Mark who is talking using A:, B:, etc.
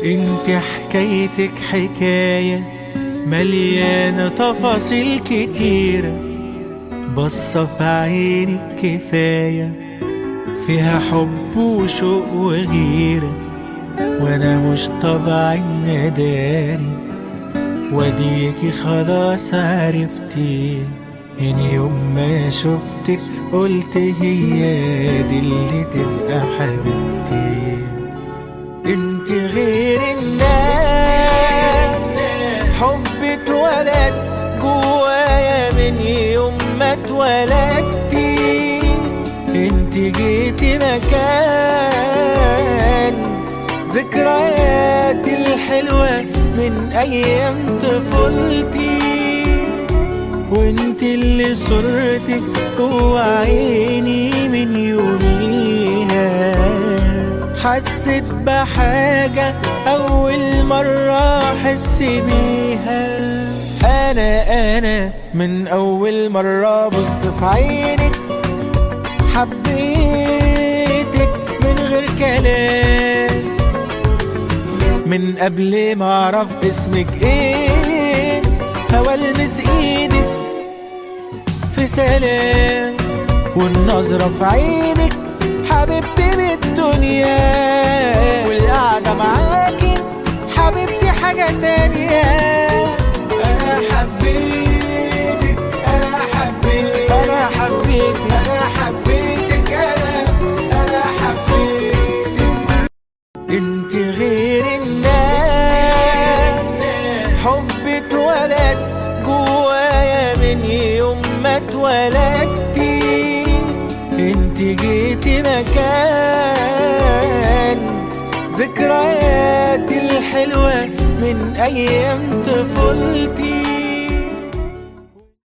A: انت حكايتك حكاية مليانة تفاصيل كتيرة بصة في عينك كفاية فيها حب وشوق وغيرة وانا مش طبعي نداري وديكي خلاص عرفتي من يوم ما شفتك قلت هي دي اللي تبقى حبيبتي انت غير الناس حب اتولد جوايا من يوم ما اتولدتي انت جيتي مكان ذكرياتي الحلوة من ايام طفولتي وانت اللي صورتك جوا عيني من يوميها حسيت بحاجة أول مرة أحس بيها أنا أنا من أول مرة أبص في عينك حبيتك من غير كلام من قبل ما أعرف اسمك إيه هوا ألمس إيدك في سلام والنظرة في عينك حبيبتي من الدنيا والقعدة معاكي حبيبتي حاجة تانية أنا حبيتك أنا حبيتك أنا حبيتك أنا حبيتك أنا أنا حبيتك انت غير الناس حب اتولد جوايا من يوم ما اتولدتي انت جيتي مكان ذكرياتي الحلوة من ايام طفولتي